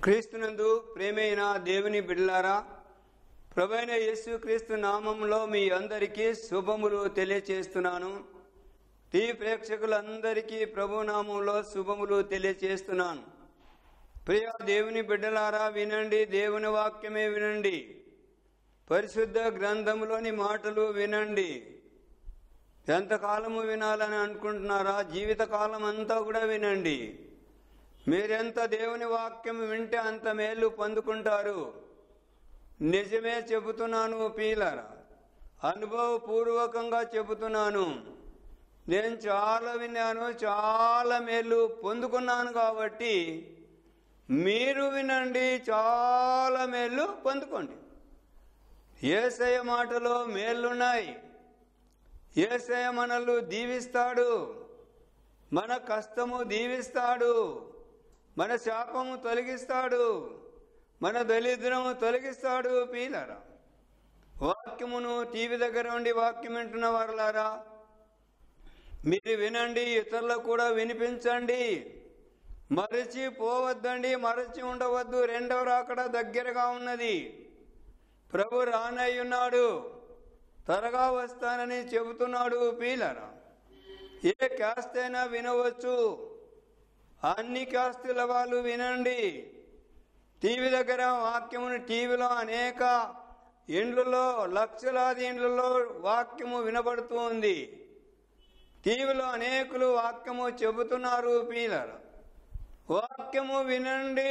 క్రీస్తునందు ప్రేమైన దేవుని బిడ్డలారా ప్రభైన యేసు క్రీస్తు నామంలో మీ అందరికీ శుభములు తెలియచేస్తున్నాను ఈ ప్రేక్షకులందరికీ ప్రభు నామంలో శుభములు తెలియచేస్తున్నాను ప్రియ దేవుని బిడ్డలారా వినండి దేవుని వాక్యమే వినండి పరిశుద్ధ గ్రంథంలోని మాటలు వినండి ఎంతకాలము వినాలని అనుకుంటున్నారా జీవితకాలం అంతా కూడా వినండి మీరెంత దేవుని వాక్యం వింటే అంత మేలు పొందుకుంటారు నిజమే చెబుతున్నాను పీలరా అనుభవపూర్వకంగా చెబుతున్నాను నేను చాలా విన్నాను చాలా మేలు పొందుకున్నాను కాబట్టి మీరు వినండి చాలా మేలు పొందుకోండి ఏసయ మాటలో మేలున్నాయి ఏసయ మనల్ని దీవిస్తాడు మన కష్టము దీవిస్తాడు మన శాపము తొలగిస్తాడు మన దరిద్రము తొలగిస్తాడు పీలరా వాక్యమును టీవీ దగ్గర ఉండి వాక్యం వింటున్న వారులారా మీరు వినండి ఇతరులకు కూడా వినిపించండి మరచి పోవద్దండి మరచి ఉండవద్దు రెండవ రాకడ దగ్గరగా ఉన్నది ప్రభు రానయ్యున్నాడు త్వరగా వస్తానని చెబుతున్నాడు పీలరా ఏ క్యాస్ట్ అయినా వినవచ్చు అన్ని క్యాస్తుల వాళ్ళు వినండి టీవీ దగ్గర వాక్యమును టీవీలో అనేక ఇండ్లలో లక్షలాది ఇండ్లలో వాక్యము వినబడుతూ ఉంది టీవీలో అనేకులు వాక్యము చెబుతున్నారు పీలర వాక్యము వినండి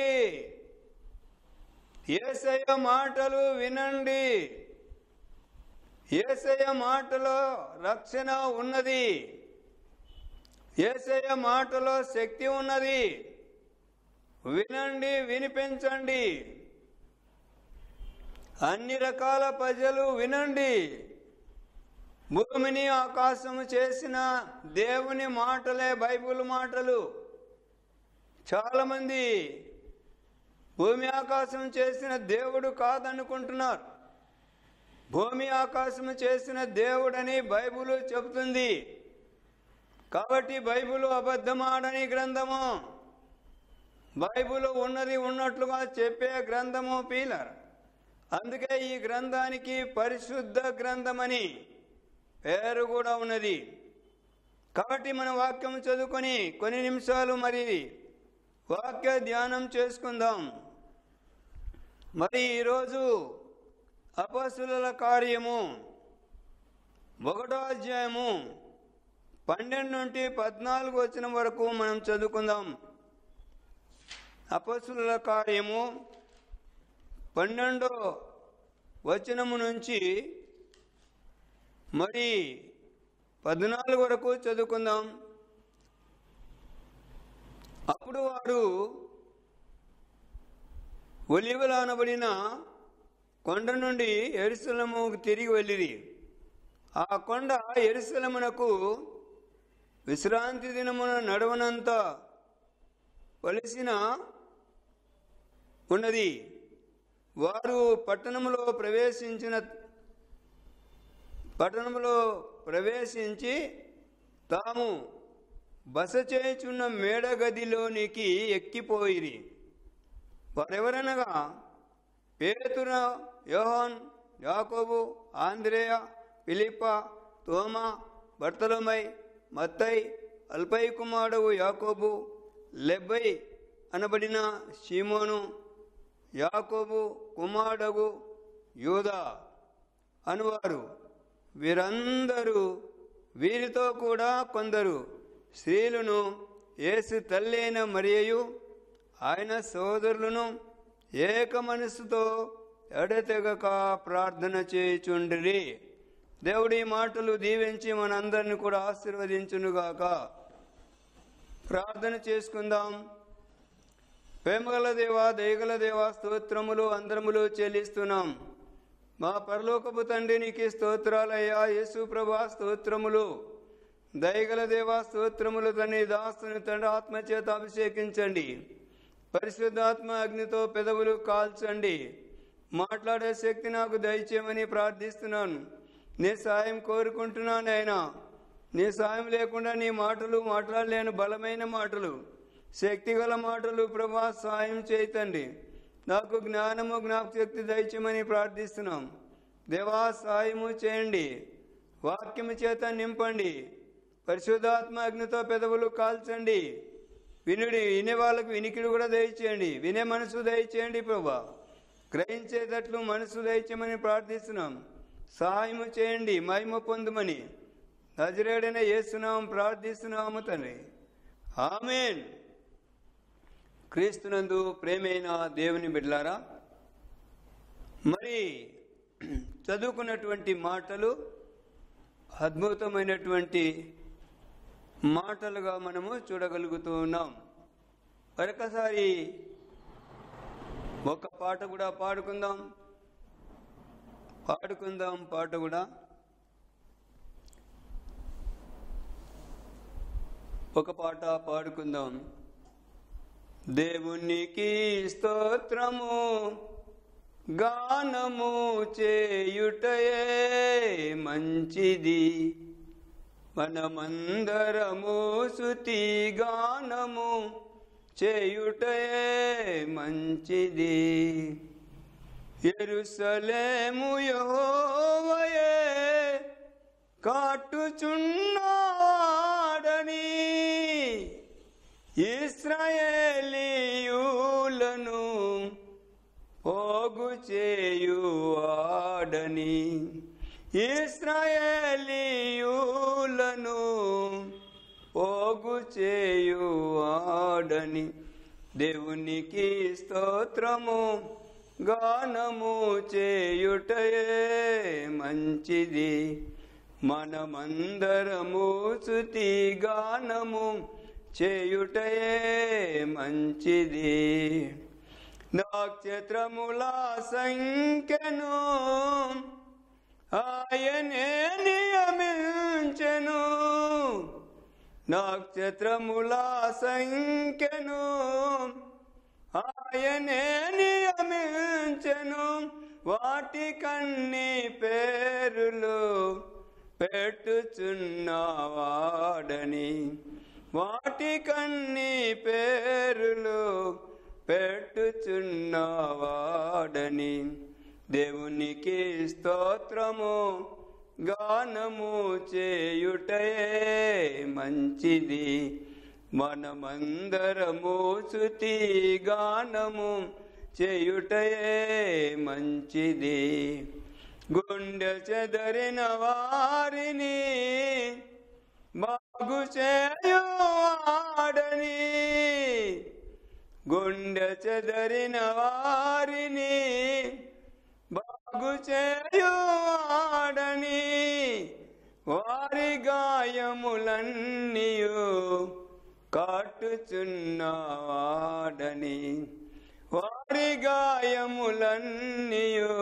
ఏసయ్య మాటలు వినండి ఏసయ్య మాటలో రక్షణ ఉన్నది ఏసయ్య మాటలో శక్తి ఉన్నది వినండి వినిపించండి అన్ని రకాల ప్రజలు వినండి భూమిని ఆకాశము చేసిన దేవుని మాటలే బైబిల్ మాటలు చాలామంది భూమి ఆకాశం చేసిన దేవుడు కాదనుకుంటున్నారు భూమి ఆకాశము చేసిన దేవుడని బైబిల్ చెబుతుంది కాబట్టి బైబిల్ అబద్ధమాడని గ్రంథము బైబిల్ ఉన్నది ఉన్నట్లుగా చెప్పే గ్రంథము పీలర్ అందుకే ఈ గ్రంథానికి పరిశుద్ధ గ్రంథమని పేరు కూడా ఉన్నది కాబట్టి మన వాక్యం చదువుకొని కొన్ని నిమిషాలు మరి వాక్య ధ్యానం చేసుకుందాం మరి ఈరోజు అపసుల కార్యము ఒకటో అధ్యాయము పన్నెండు నుండి పద్నాలుగు వచ్చిన వరకు మనం చదువుకుందాం అపసుల కార్యము పన్నెండో వచనము నుంచి మరి పద్నాలుగు వరకు చదువుకుందాం అప్పుడు వారు ఒలివలు అనబడిన కొండ నుండి ఎరుసలముకు తిరిగి వెళ్ళిరి ఆ కొండ ఎరుసలమునకు విశ్రాంతి దినమున నడవనంత వలసిన ఉన్నది వారు పట్టణంలో ప్రవేశించిన పట్టణంలో ప్రవేశించి తాము బస చేయుచున్న మేడగదిలోనికి ఎక్కిపోయిరి వారెవరనగా పేతుర యోహన్ యాకోబు ఆంధ్రేయ ఫిలిప్ప తోమ బర్తలమై మత్తై అల్పై కుమారుడు యాకోబు లెబ్బై అనబడిన షీమోను యాకోబు కుమారుడగు యూదా అనువారు వీరందరూ వీరితో కూడా కొందరు స్త్రీలను ఏసు తల్లైన మరియయు ఆయన సోదరులను ఏక మనస్సుతో ఎడతెగక ప్రార్థన చేయుచుండ్రి దేవుడి మాటలు దీవించి మనందరిని కూడా ఆశీర్వదించునుగాక ప్రార్థన చేసుకుందాం ప్రేమగల దేవ దయగల దేవ స్తోత్రములు అందరములు చెల్లిస్తున్నాం మా పరలోకపు తండ్రి నీకు స్తోత్రాలయ్యా యేసు ప్రభా స్తోత్రములు దయగల దేవా స్తోత్రములు తండ్రి దాస్తుని తండ్రి ఆత్మచేత అభిషేకించండి పరిశుద్ధాత్మ అగ్నితో పెదవులు కాల్చండి మాట్లాడే శక్తి నాకు దయచేయమని ప్రార్థిస్తున్నాను నీ సాయం కోరుకుంటున్నాను అయినా నీ సాయం లేకుండా నీ మాటలు మాట్లాడలేని బలమైన మాటలు శక్తిగల మాటలు ప్రభా సాయం చేయతండి నాకు జ్ఞానము జ్ఞాపశక్తి దయచేయమని ప్రార్థిస్తున్నాం దేవా సాయము చేయండి వాక్యము చేత నింపండి పరిశుద్ధాత్మ అగ్నితో పెదవులు కాల్చండి వినుడి వినే వాళ్ళకు వినికిడి కూడా దయచేయండి వినే మనసు దయచేయండి ప్రభా గ్రహించేటట్లు మనసు దయచేయమని ప్రార్థిస్తున్నాం సహాయము చేయండి మహిమ పొందుమని నజరేడైన చేస్తున్నాం ప్రార్థిస్తున్నాము తండ్రి ఆమెన్ క్రీస్తునందు ప్రేమైన దేవుని బిడ్లారా మరి చదువుకున్నటువంటి మాటలు అద్భుతమైనటువంటి మాటలుగా మనము చూడగలుగుతూ ఉన్నాం మరొకసారి ఒక పాట కూడా పాడుకుందాం పాడుకుందాం పాట కూడా ఒక పాట పాడుకుందాం దేవునికి స్తోత్రము గానము చేయుటయే మంచిది మనమందరము శృతి గానము చేయుటయే మంచిది ఎరుసలేము యెహోవయే కాటుచున్నాడని ఇస్రాయేలీయులను పోగు చేయువాడని ఇస్రాయేలీయులను పోగు చేయువాడని దేవునికి స్తోత్రము గానము చేయుటయే మంచిది మనమందరము శృతి గానము చేయుటయే మంచిది నక్షత్రముల సంఖ్యను ఆయనే నియమించెను నక్షత్రముల సంఖ్యను ఆయనే నియమించెను వాటి కన్ని పేరులు పెట్టుచున్నవాడని వాటి కన్ని పేరులు పెట్టుచున్నవాడని దేవునికి స్తోత్రము గానము చేయుటయే మంచిది మనమందరము శృతి గానము చేయుటయే మంచిది గుండె చెదరిన వారిని బాగు చేయువాడని గుండె చెదరిన వారిని బాగు చేయువాడని వారి గాయములన్నీయు కాటుచున్నవాడని వారి గాయములన్నీయు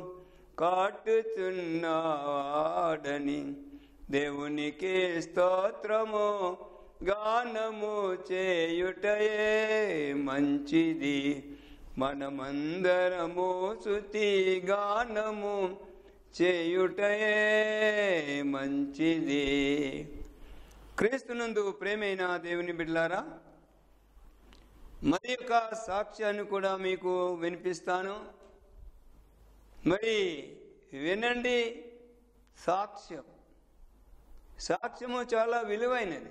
కాటుచున్నవాడని దేవునికి స్తోత్రము గానము చేయుటయే మంచిది మనమందరము శృతి గానము చేయుటయే మంచిది క్రీస్తునందు ప్రేమైన దేవుని బిడ్లారా మరి యొక్క సాక్ష్యాన్ని కూడా మీకు వినిపిస్తాను మరి వినండి సాక్ష్యం సాక్ష్యము చాలా విలువైనది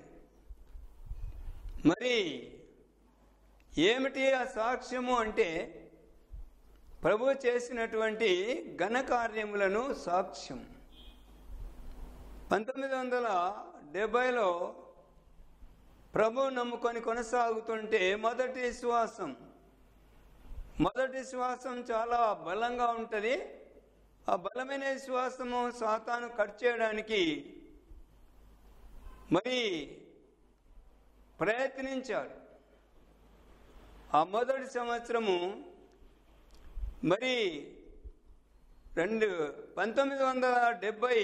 మరి ఏమిటి ఆ సాక్ష్యము అంటే ప్రభు చేసినటువంటి ఘనకార్యములను సాక్ష్యం పంతొమ్మిది వందల డెబ్బైలో ప్రభు నమ్ముకొని కొనసాగుతుంటే మొదటి శ్వాసం మొదటి శ్వాసం చాలా బలంగా ఉంటుంది ఆ బలమైన శ్వాసము సాతాను కట్ చేయడానికి మరి ప్రయత్నించాడు ఆ మొదటి సంవత్సరము మరి రెండు పంతొమ్మిది వందల డెబ్బై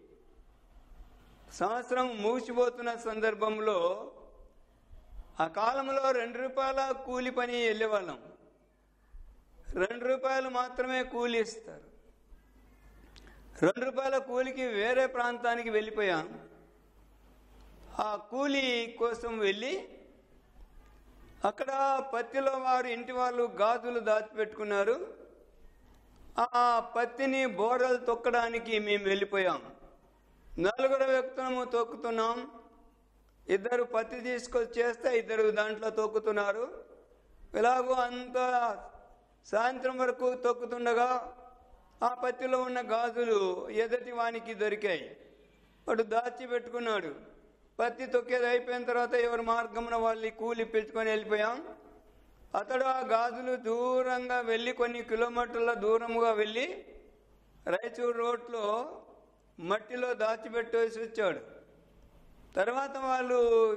సంవత్సరం ముగిసిపోతున్న సందర్భంలో ఆ కాలంలో రెండు రూపాయల కూలి పని వెళ్ళేవాళ్ళం రెండు రూపాయలు మాత్రమే కూలి ఇస్తారు రెండు రూపాయల కూలికి వేరే ప్రాంతానికి వెళ్ళిపోయాం ఆ కూలి కోసం వెళ్ళి అక్కడ పత్తిలో వారు ఇంటి వాళ్ళు గాజులు దాచిపెట్టుకున్నారు ఆ పత్తిని బోరలు తొక్కడానికి మేము వెళ్ళిపోయాం నలుగురు వ్యక్తులము తొక్కుతున్నాం ఇద్దరు పత్తి తీసుకొచ్చి చేస్తే ఇద్దరు దాంట్లో తొక్కుతున్నారు ఇలాగూ అంత సాయంత్రం వరకు తొక్కుతుండగా ఆ పత్తిలో ఉన్న గాజులు ఎదటి వానికి దొరికాయి వాడు దాచి పెట్టుకున్నాడు పత్తి తొక్కేది అయిపోయిన తర్వాత ఎవరి మార్గమున వాళ్ళని కూలి పిలుచుకొని వెళ్ళిపోయాం అతడు ఆ గాజులు దూరంగా వెళ్ళి కొన్ని కిలోమీటర్ల దూరముగా వెళ్ళి రాయచూరు రోడ్లో మట్టిలో దాచిపెట్టేసి వచ్చాడు తర్వాత వాళ్ళు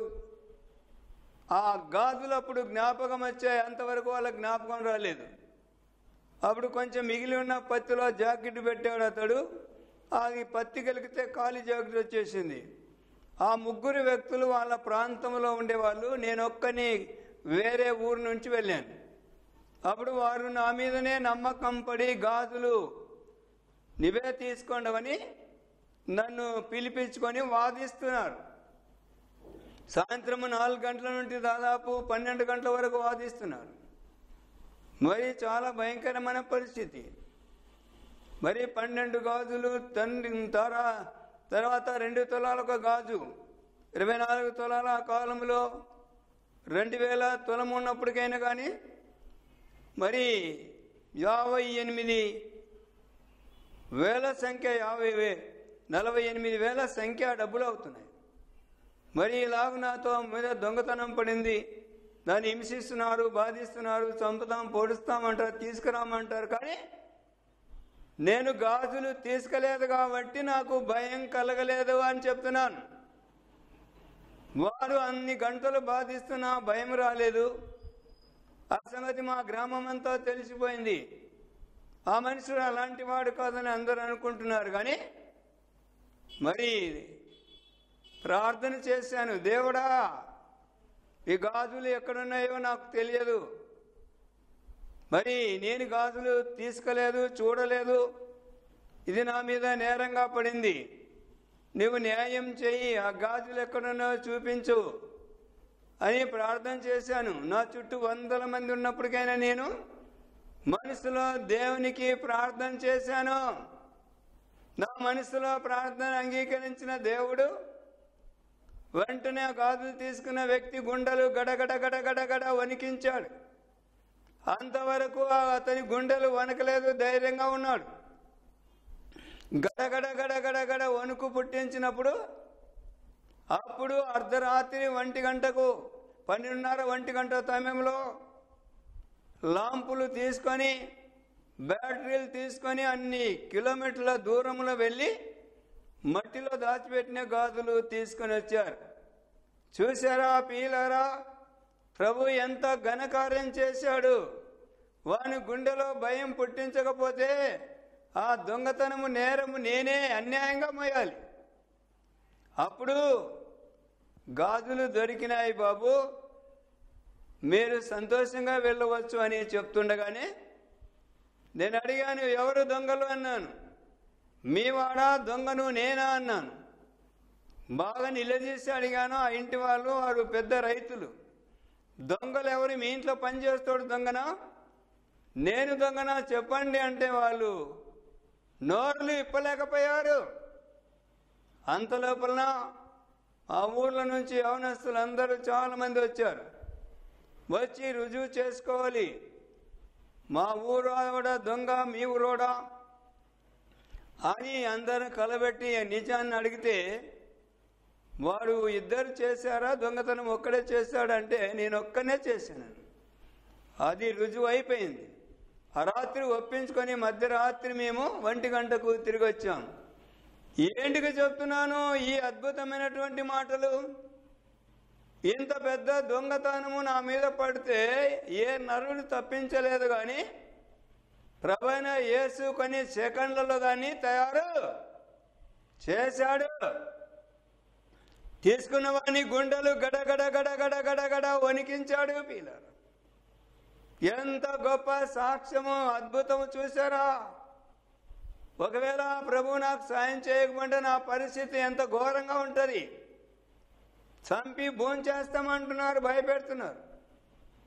ఆ గాజులు అప్పుడు జ్ఞాపకం వచ్చాయి అంతవరకు వాళ్ళ జ్ఞాపకం రాలేదు అప్పుడు కొంచెం మిగిలి ఉన్న పత్తిలో జాకెట్ పెట్టాడు అతడు అది పత్తి కలిగితే ఖాళీ జాకెట్ వచ్చేసింది ఆ ముగ్గురు వ్యక్తులు వాళ్ళ ప్రాంతంలో ఉండేవాళ్ళు నేను ఒక్కని వేరే ఊరు నుంచి వెళ్ళాను అప్పుడు వారు నా మీదనే నమ్మకం పడి గాజులు నివే తీసుకోండవని నన్ను పిలిపించుకొని వాదిస్తున్నారు సాయంత్రం నాలుగు గంటల నుండి దాదాపు పన్నెండు గంటల వరకు వాదిస్తున్నారు మరి చాలా భయంకరమైన పరిస్థితి మరి పన్నెండు గాజులు తండ్రి తర తర్వాత రెండు తులాల ఒక గాజు ఇరవై నాలుగు తులాల ఆ కాలంలో రెండు వేల తులం ఉన్నప్పటికైనా కానీ మరి యాభై ఎనిమిది వేల సంఖ్య యాభై వే నలభై ఎనిమిది వేల సంఖ్య డబ్బులు అవుతున్నాయి మరి ఇలాగ నాతో మీద దొంగతనం పడింది దాన్ని హింసిస్తున్నారు బాధిస్తున్నారు చంపుతాం పొడుస్తామంటారు తీసుకురామంటారు కానీ నేను గాజులు తీసుకెలేదు కాబట్టి నాకు భయం కలగలేదు అని చెప్తున్నాను వారు అన్ని గంటలు బాధిస్తున్నా భయం రాలేదు ఆ సంగతి మా గ్రామం అంతా తెలిసిపోయింది ఆ మనుషుడు అలాంటి వాడు కాదని అందరూ అనుకుంటున్నారు కానీ మరి ప్రార్థన చేశాను దేవుడా ఈ గాజులు ఎక్కడున్నాయో నాకు తెలియదు మరి నేను గాజులు తీసుకోలేదు చూడలేదు ఇది నా మీద నేరంగా పడింది నువ్వు న్యాయం చెయ్యి ఆ గాజులు ఎక్కడున్నాయో చూపించు అని ప్రార్థన చేశాను నా చుట్టూ వందల మంది ఉన్నప్పటికైనా నేను మనసులో దేవునికి ప్రార్థన చేశాను నా మనసులో ప్రార్థన అంగీకరించిన దేవుడు వెంటనే ఆ గాజులు తీసుకున్న వ్యక్తి గుండెలు గడగడ గడగడ గడ వణికించాడు అంతవరకు ఆ అతని గుండెలు వణకలేదు ధైర్యంగా ఉన్నాడు గడగడ గడగడ గడ వణుకు పుట్టించినప్పుడు అప్పుడు అర్ధరాత్రి ఒంటి గంటకు పన్నెండున్నర ఒంటి గంట సమయంలో లాంపులు తీసుకొని బ్యాటరీలు తీసుకొని అన్ని కిలోమీటర్ల దూరంలో వెళ్ళి మట్టిలో దాచిపెట్టిన గాజులు తీసుకొని వచ్చారు చూసారా పీలరా ప్రభు ఎంత ఘనకార్యం చేశాడు వాని గుండెలో భయం పుట్టించకపోతే ఆ దొంగతనము నేరము నేనే అన్యాయంగా మోయాలి అప్పుడు గాజులు దొరికినాయి బాబు మీరు సంతోషంగా వెళ్ళవచ్చు అని చెప్తుండగానే నేను అడిగాను ఎవరు దొంగలు అన్నాను మీ వాడా దొంగను నేనా అన్నాను బాగా నిలదీసి అడిగాను ఆ ఇంటి వాళ్ళు వారు పెద్ద రైతులు దొంగలు ఎవరు మీ ఇంట్లో పనిచేస్తాడు దొంగనా నేను దొంగనా చెప్పండి అంటే వాళ్ళు నోర్లు ఇప్పలేకపోయారు అంత లోపల ఆ ఊర్ల నుంచి యవనస్తులు అందరూ చాలా మంది వచ్చారు వచ్చి రుజువు చేసుకోవాలి మా ఊరోడా దొంగ మీ ఊరోడా అని అందరూ కలబెట్టి నిజాన్ని అడిగితే వాడు ఇద్దరు చేశారా దొంగతనం ఒక్కడే చేశాడంటే నేను ఒక్కనే చేశాను అది రుజువు అయిపోయింది ఆ రాత్రి ఒప్పించుకొని మధ్యరాత్రి మేము ఒంటి గంటకు తిరిగి వచ్చాం ఏంటికి చెప్తున్నాను ఈ అద్భుతమైనటువంటి మాటలు ఇంత పెద్ద దొంగతనము నా మీద పడితే ఏ నరుడు తప్పించలేదు కానీ ప్రభైన యేసు కొన్ని సెకండ్లలో దాన్ని తయారు చేశాడు తీసుకున్న వాని గుండెలు గడగడ గడగడ గడగడ వణికించాడు పీలరు ఎంత గొప్ప సాక్ష్యము అద్భుతము చూసారా ఒకవేళ ప్రభు నాకు సాయం చేయకపోతే నా పరిస్థితి ఎంత ఘోరంగా ఉంటుంది చంపి భోంచేస్తామంటున్నారు భయపెడుతున్నారు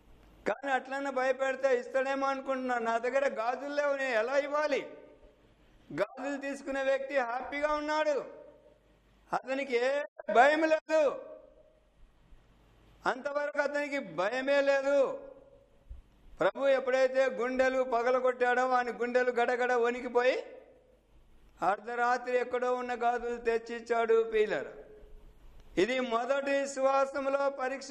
కానీ అట్లనే భయపెడితే ఇస్తాడేమో అనుకుంటున్నాను నా దగ్గర గాజులు లేవు నేను ఎలా ఇవ్వాలి గాజులు తీసుకునే వ్యక్తి హ్యాపీగా ఉన్నాడు అతనికి ఏ భయం లేదు అంతవరకు అతనికి భయమే లేదు ప్రభు ఎప్పుడైతే గుండెలు పగలగొట్టాడో వాని గుండెలు గడగడ వణికిపోయి అర్ధరాత్రి ఎక్కడో ఉన్న గాజులు తెచ్చిచ్చాడు పీలర్ ఇది మొదటి విశ్వాసంలో పరీక్ష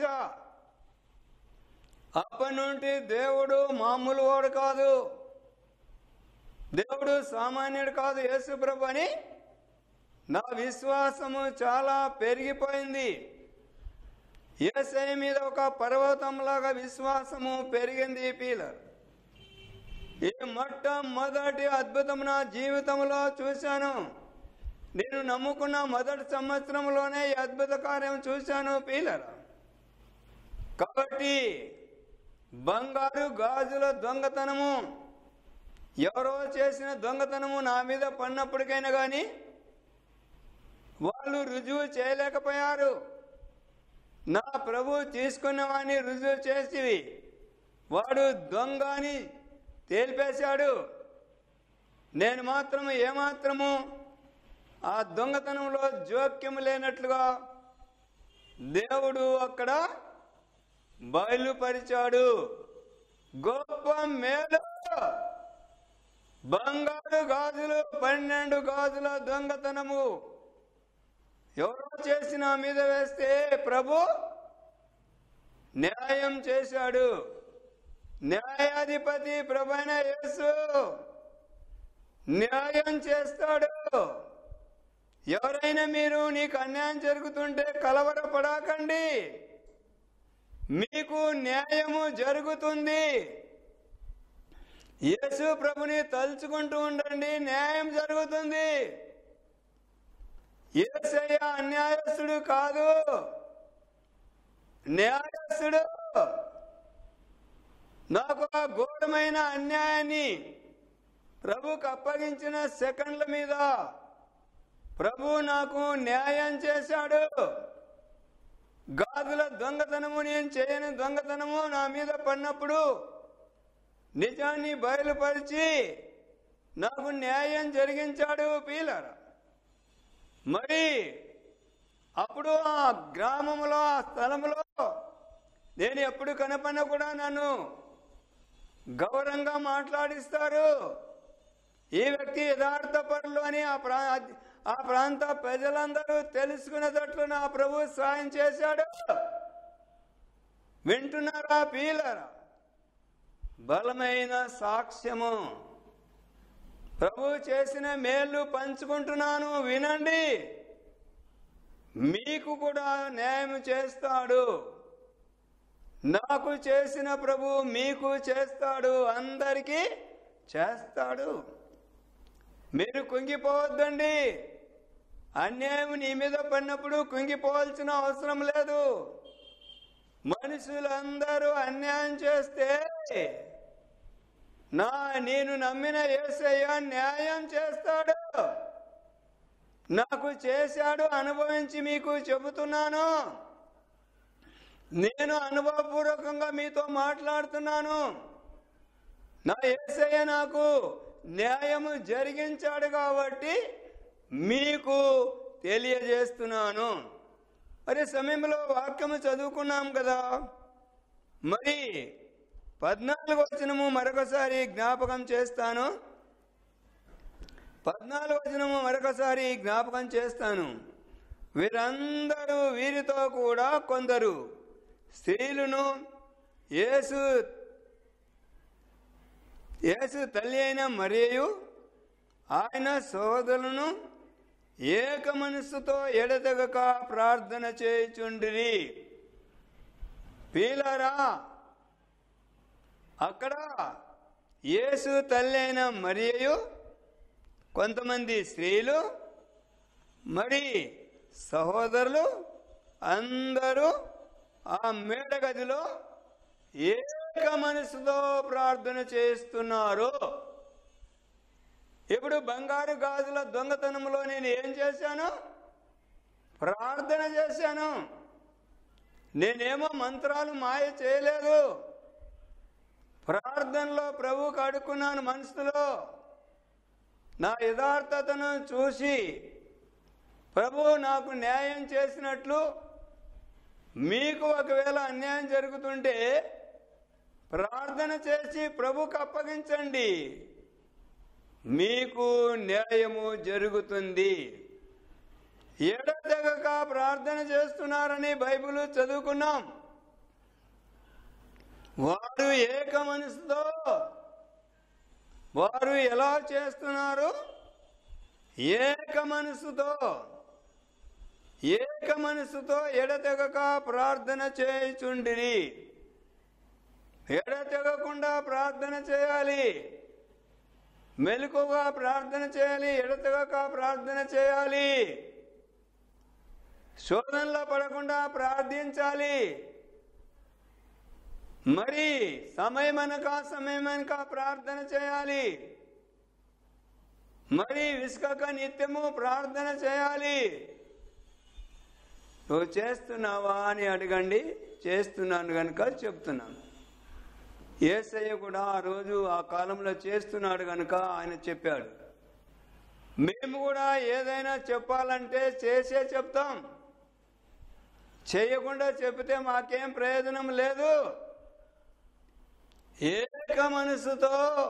అప్పటి నుండి దేవుడు మామూలు వాడు కాదు దేవుడు సామాన్యుడు కాదు యేసు ప్రభు అని నా విశ్వాసము చాలా పెరిగిపోయింది ఏసై మీద ఒక పర్వతంలాగా విశ్వాసము పెరిగింది పీలర్ ఈ మొట్టమొదటి అద్భుతం నా జీవితంలో చూశాను నేను నమ్ముకున్న మొదటి సంవత్సరంలోనే ఈ అద్భుత కార్యం చూశాను పీలర్ కాబట్టి బంగారు గాజుల దొంగతనము ఎవరో చేసిన దొంగతనము నా మీద పడినప్పటికైనా కానీ వాళ్ళు రుజువు చేయలేకపోయారు నా ప్రభు తీసుకున్న వాడిని రుజువు చేసి వాడు దొంగ అని తేల్పేశాడు నేను మాత్రము ఏమాత్రము ఆ దొంగతనంలో జోక్యం లేనట్లుగా దేవుడు అక్కడ బయలుపరిచాడు గొప్ప మేలు బంగారు గాజులు పన్నెండు గాజుల దొంగతనము ఎవరో చేసి నా మీద వేస్తే ప్రభు న్యాయం చేశాడు న్యాయాధిపతి ప్రభైన యేసు న్యాయం చేస్తాడు ఎవరైనా మీరు నీకు అన్యాయం జరుగుతుంటే కలవరపడకండి మీకు న్యాయము జరుగుతుంది యేసు ప్రభుని తలుచుకుంటూ ఉండండి న్యాయం జరుగుతుంది యేసయ్య అన్యాయస్తుడు కాదు న్యాయస్తుడు నాకు ఆ ఘోరమైన అన్యాయాన్ని ప్రభుకు అప్పగించిన సెకండ్ల మీద ప్రభు నాకు న్యాయం చేశాడు గాజుల దొంగతనము నేను చేయని దొంగతనము నా మీద పడినప్పుడు నిజాన్ని బయలుపరిచి నాకు న్యాయం జరిగించాడు పీలర్ మరి అప్పుడు ఆ గ్రామంలో ఆ స్థలంలో నేను ఎప్పుడు కనపడినా కూడా నన్ను గౌరవంగా మాట్లాడిస్తారు ఈ వ్యక్తి యథార్థపరులు అని ఆ ప్రా ఆ ప్రాంత ప్రజలందరూ తెలుసుకునేటట్లు నా ప్రభు సాయం చేశాడు వింటున్నారా పీలరా బలమైన సాక్ష్యము ప్రభు చేసిన మేలు పంచుకుంటున్నాను వినండి మీకు కూడా న్యాయం చేస్తాడు నాకు చేసిన ప్రభు మీకు చేస్తాడు అందరికీ చేస్తాడు మీరు కుంగిపోవద్దండి అన్యాయం నీ మీద పడినప్పుడు కుంగిపోవాల్సిన అవసరం లేదు మనుషులందరూ అన్యాయం చేస్తే నా నేను నమ్మిన యేసయ్య న్యాయం చేస్తాడు నాకు చేశాడు అనుభవించి మీకు చెబుతున్నాను నేను అనుభవపూర్వకంగా మీతో మాట్లాడుతున్నాను నా యేసయ్య నాకు న్యాయము జరిగించాడు కాబట్టి మీకు తెలియజేస్తున్నాను మరి సమయంలో వాక్యము చదువుకున్నాం కదా మరి పద్నాలుగు వచనము మరొకసారి జ్ఞాపకం చేస్తాను పద్నాలుగు వచనము మరొకసారి జ్ఞాపకం చేస్తాను వీరందరూ వీరితో కూడా కొందరు స్త్రీలను యేసు యేసు తల్లి అయిన మరియు ఆయన సోదరులను ఏక మనస్సుతో ఎడతెగక ప్రార్థన చేయుచుండిరి పీలరా అక్కడ యేసు తల్లి అయిన మరియు కొంతమంది స్త్రీలు మరి సహోదరులు అందరూ ఆ మేడ గదిలో ఏక మనసుతో ప్రార్థన చేస్తున్నారు ఇప్పుడు బంగారు గాజుల దొంగతనంలో నేను ఏం చేశాను ప్రార్థన చేశాను నేనేమో మంత్రాలు మాయ చేయలేదు ప్రార్థనలో ప్రభువుకు అడుక్కున్నాను మనసులో నా యథార్థతను చూసి ప్రభు నాకు న్యాయం చేసినట్లు మీకు ఒకవేళ అన్యాయం జరుగుతుంటే ప్రార్థన చేసి ప్రభుకు అప్పగించండి మీకు న్యాయము జరుగుతుంది ఎడతెగక ప్రార్థన చేస్తున్నారని బైబిల్ చదువుకున్నాం వారు ఏక మనసుతో వారు ఎలా చేస్తున్నారు ఏక మనసుతో ఏక మనసుతో ఎడతెగక ప్రార్థన చేయుచుండిరి ఎడతెగకుండా ప్రార్థన చేయాలి మెలకుగా ప్రార్థన చేయాలి ఎడతెగక ప్రార్థన చేయాలి శోధనలో పడకుండా ప్రార్థించాలి మరి సమయమనక సమయమనక ప్రార్థన చేయాలి మరి విసుకక నిత్యము ప్రార్థన చేయాలి నువ్వు చేస్తున్నావా అని అడగండి చేస్తున్నాను కనుక చెప్తున్నాను ఏసయ్య కూడా ఆ రోజు ఆ కాలంలో చేస్తున్నాడు కనుక ఆయన చెప్పాడు మేము కూడా ఏదైనా చెప్పాలంటే చేసే చెప్తాం చేయకుండా చెబితే మాకేం ప్రయోజనం లేదు ఏక మనసుతో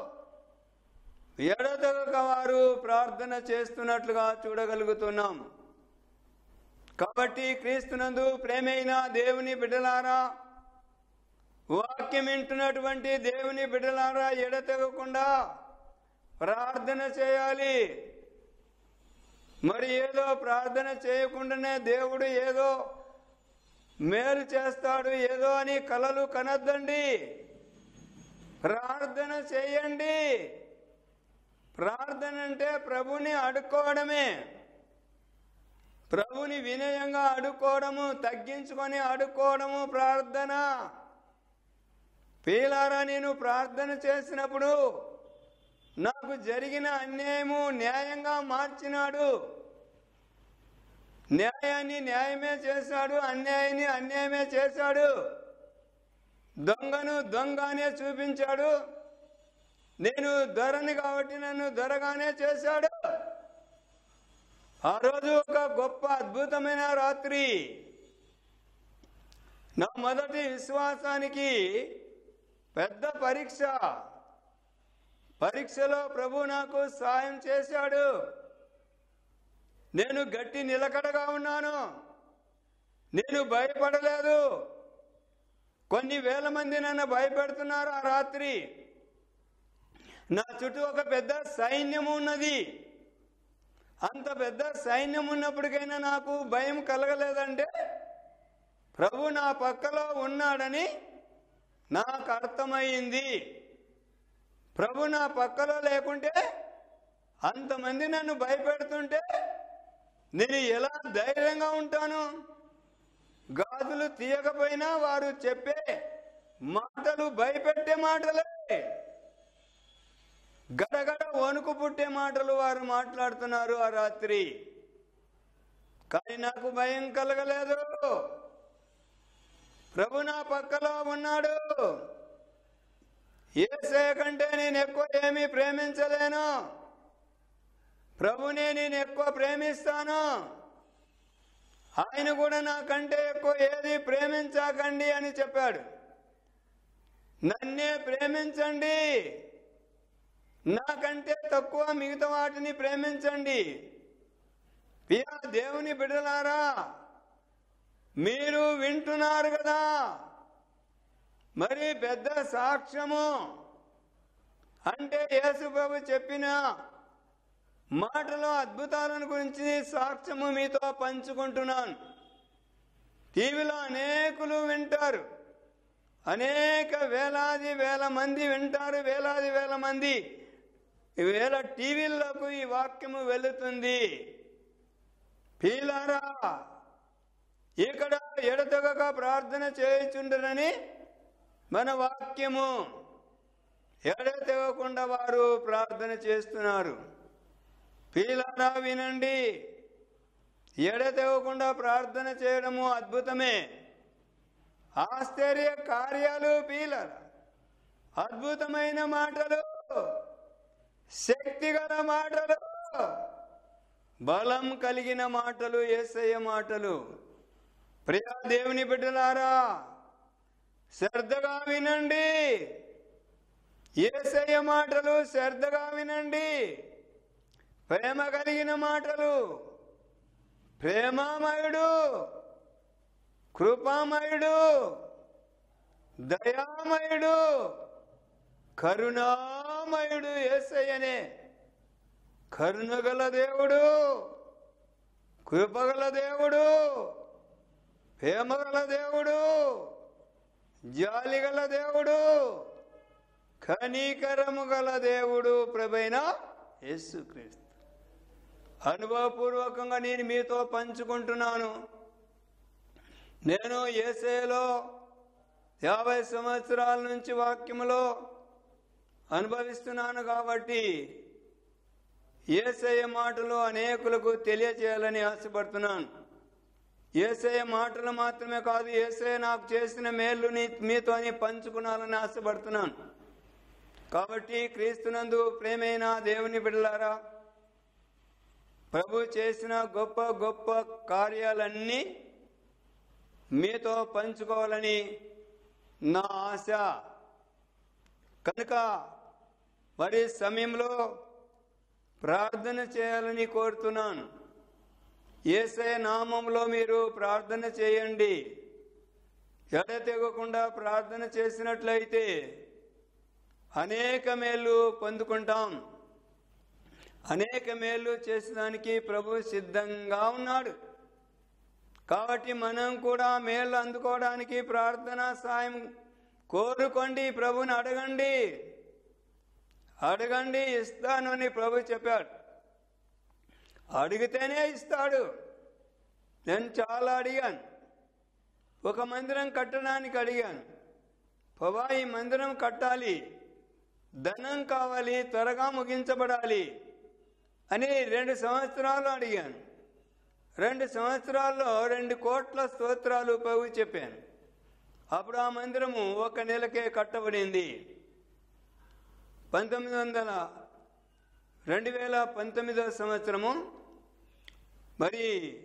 ఎడతెగక వారు ప్రార్థన చేస్తున్నట్లుగా చూడగలుగుతున్నాం కాబట్టి క్రీస్తునందు ప్రేమైన దేవుని బిడ్డలారా వాక్యం వింటున్నటువంటి దేవుని బిడ్డలారా ఎడతెగకుండా ప్రార్థన చేయాలి మరి ఏదో ప్రార్థన చేయకుండానే దేవుడు ఏదో మేలు చేస్తాడు ఏదో అని కలలు కనద్దండి ప్రార్థన చేయండి ప్రార్థన అంటే ప్రభుని అడుక్కోవడమే ప్రభుని వినయంగా అడుక్కోవడము తగ్గించుకొని అడుక్కోవడము ప్రార్థన పీలారా నేను ప్రార్థన చేసినప్పుడు నాకు జరిగిన అన్యాయము న్యాయంగా మార్చినాడు న్యాయాన్ని న్యాయమే చేశాడు అన్యాయాన్ని అన్యాయమే చేశాడు దొంగను దొంగనే చూపించాడు నేను దొరని కాబట్టి నన్ను దొరగానే చేశాడు ఆ రోజు ఒక గొప్ప అద్భుతమైన రాత్రి నా మొదటి విశ్వాసానికి పెద్ద పరీక్ష పరీక్షలో ప్రభు నాకు సాయం చేశాడు నేను గట్టి నిలకడగా ఉన్నాను నేను భయపడలేదు కొన్ని వేల మంది నన్ను భయపెడుతున్నారు ఆ రాత్రి నా చుట్టూ ఒక పెద్ద సైన్యం ఉన్నది అంత పెద్ద సైన్యం ఉన్నప్పటికైనా నాకు భయం కలగలేదంటే ప్రభు నా పక్కలో ఉన్నాడని నాకు అర్థమైంది ప్రభు నా పక్కలో లేకుంటే అంతమంది నన్ను భయపెడుతుంటే నేను ఎలా ధైర్యంగా ఉంటాను గాజులు తీయకపోయినా వారు చెప్పే మాటలు భయపెట్టే మాటలే గడగడ వణుకు పుట్టే మాటలు వారు మాట్లాడుతున్నారు ఆ రాత్రి కానీ నాకు భయం కలగలేదు ప్రభు నా పక్కలో ఉన్నాడు ఏసే కంటే నేను ఎక్కువ ఏమీ ప్రేమించలేను ప్రభునే నేను ఎక్కువ ప్రేమిస్తాను ఆయన కూడా నాకంటే ఎక్కువ ఏది ప్రేమించకండి అని చెప్పాడు నన్నే ప్రేమించండి నాకంటే తక్కువ మిగతా వాటిని ప్రేమించండి పియా దేవుని బిడ్డలారా మీరు వింటున్నారు కదా మరి పెద్ద సాక్ష్యము అంటే యేసుబాబు చెప్పిన మాటలో అద్భుతాలను గురించి సాక్ష్యము మీతో పంచుకుంటున్నాను టీవీలో అనేకులు వింటారు అనేక వేలాది వేల మంది వింటారు వేలాది వేల మంది వేల టీవీలకు ఈ వాక్యము వెళుతుంది పీలారా ఇక్కడ ఎడతెగక ప్రార్థన చేయుచుండరని మన వాక్యము ఎడతెగకుండా వారు ప్రార్థన చేస్తున్నారు పీలారా వినండి ఎడతెగకుండా ప్రార్థన చేయడము అద్భుతమే ఆశ్చర్య కార్యాలు పీలర అద్భుతమైన మాటలు శక్తిగల మాటలు బలం కలిగిన మాటలు ఏసయ్య మాటలు ప్రియా దేవుని బిడ్డలారా శ్రద్ధగా వినండి ఏసయ్య మాటలు శ్రద్ధగా వినండి ప్రేమ కలిగిన మాటలు ప్రేమామయుడు కృపామయుడు దయామయుడు కరుణామయుడు ఏసయ్యనే కరుణగల దేవుడు కృపగల దేవుడు ప్రేమగల దేవుడు జాలిగల దేవుడు కనికరము గల దేవుడు ప్రభైన యేసుక్రీస్తు అనుభవపూర్వకంగా నేను మీతో పంచుకుంటున్నాను నేను ఏసేలో యాభై సంవత్సరాల నుంచి వాక్యములో అనుభవిస్తున్నాను కాబట్టి ఏసయ్య మాటలు అనేకులకు తెలియచేయాలని ఆశపడుతున్నాను ఏసయ్య మాటలు మాత్రమే కాదు ఏసయ్య నాకు చేసిన మేలుని మీతోని పంచుకునాలని ఆశపడుతున్నాను కాబట్టి క్రీస్తునందు ప్రేమైన దేవుని బిడ్డలారా ప్రభు చేసిన గొప్ప గొప్ప కార్యాలన్నీ మీతో పంచుకోవాలని నా ఆశ కనుక మరి సమయంలో ప్రార్థన చేయాలని కోరుతున్నాను ఏసయ నామంలో మీరు ప్రార్థన చేయండి ఎడతెగకుండా ప్రార్థన చేసినట్లయితే అనేక మేలు పొందుకుంటాం అనేక మేలు చేసేదానికి ప్రభు సిద్ధంగా ఉన్నాడు కాబట్టి మనం కూడా మేలు అందుకోవడానికి ప్రార్థన సాయం కోరుకోండి ప్రభుని అడగండి అడగండి ఇస్తాను అని ప్రభు చెప్పాడు అడిగితేనే ఇస్తాడు నేను చాలా అడిగాను ఒక మందిరం కట్టడానికి అడిగాను ప్రభా ఈ మందిరం కట్టాలి ధనం కావాలి త్వరగా ముగించబడాలి అని రెండు సంవత్సరాలు అడిగాను రెండు సంవత్సరాల్లో రెండు కోట్ల స్తోత్రాలు ప్రభు చెప్పాను అప్పుడు ఆ మందిరము ఒక నెలకే కట్టబడింది పంతొమ్మిది వందల రెండు వేల పంతొమ్మిదవ సంవత్సరము మరి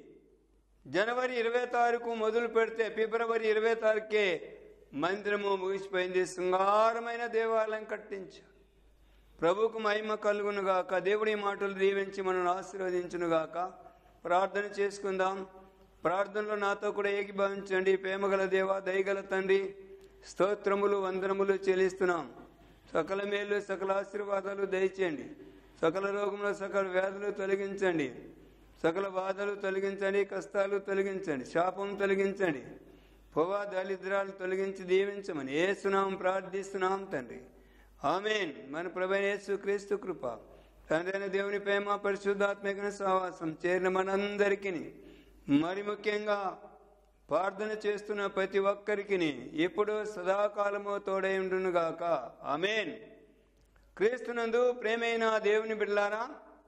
జనవరి ఇరవై తారీఖు మొదలు పెడితే ఫిబ్రవరి ఇరవై తారీఖే మందిరము ముగిసిపోయింది శృంగారమైన దేవాలయం కట్టించు ప్రభుకు మహిమ కలుగునుగాక దేవుడి మాటలు దీవించి మనల్ని ఆశీర్వదించునుగాక ప్రార్థన చేసుకుందాం ప్రార్థనలో నాతో కూడా ఏకీభవించండి ప్రేమగల దేవ దయగల తండ్రి స్తోత్రములు వందనములు చెల్లిస్తున్నాం సకల మేలు సకల ఆశీర్వాదాలు దయచేయండి సకల రోగములు సకల వ్యాధులు తొలగించండి సకల బాధలు తొలగించండి కష్టాలు తొలగించండి శాపం తొలగించండి పొవా దళిద్రాలు తొలగించి దీవించమని ఏసునాం ప్రార్థిస్తున్నాం తండ్రి ఆమెన్ మన ప్రభైన యేసు క్రీస్తు కృప తండ్రైన దేవుని ప్రేమ పరిశుద్ధాత్మక సహవాసం చేరిన మనందరికీ మరి ముఖ్యంగా ప్రార్థన చేస్తున్న ప్రతి ఒక్కరికి ఇప్పుడు సదాకాలము తోడై ఉండునుగాక ఆమెన్ క్రీస్తునందు ప్రేమైన దేవుని బిడ్డలారా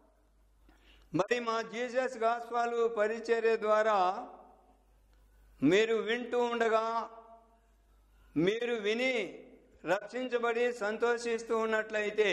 మరి మా జీసస్ గాస్వాలు పరిచర్య ద్వారా మీరు వింటూ ఉండగా మీరు విని రక్షించబడి సంతోషిస్తూ ఉన్నట్లయితే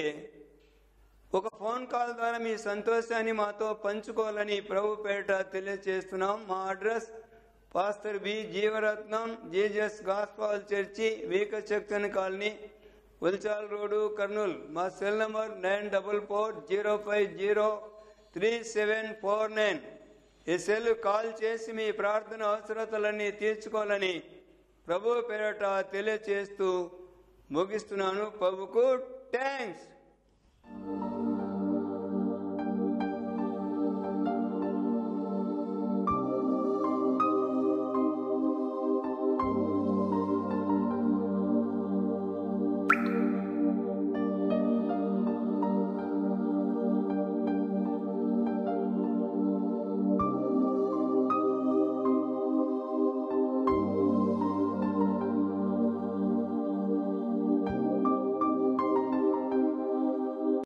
ఒక ఫోన్ కాల్ ద్వారా మీ సంతోషాన్ని మాతో పంచుకోవాలని ప్రభు పేట తెలియజేస్తున్నాం మా address pastor B Jeevaratnam Jesus Gospel church వీకశక్తన్ కాలనీ ఉల్చాల్ రోడ్డు కర్నూలు మా cell number nine double four zero five zero three seven four nine ఈ సెల్ కాల్ చేసి మీ ప్రార్థన అవసరతలన్నీ తీర్చుకోవాలని ప్రభు పేరట తెలియచేస్తూ ముగిస్తున్నాను ప్రభుకు థ్యాంక్స్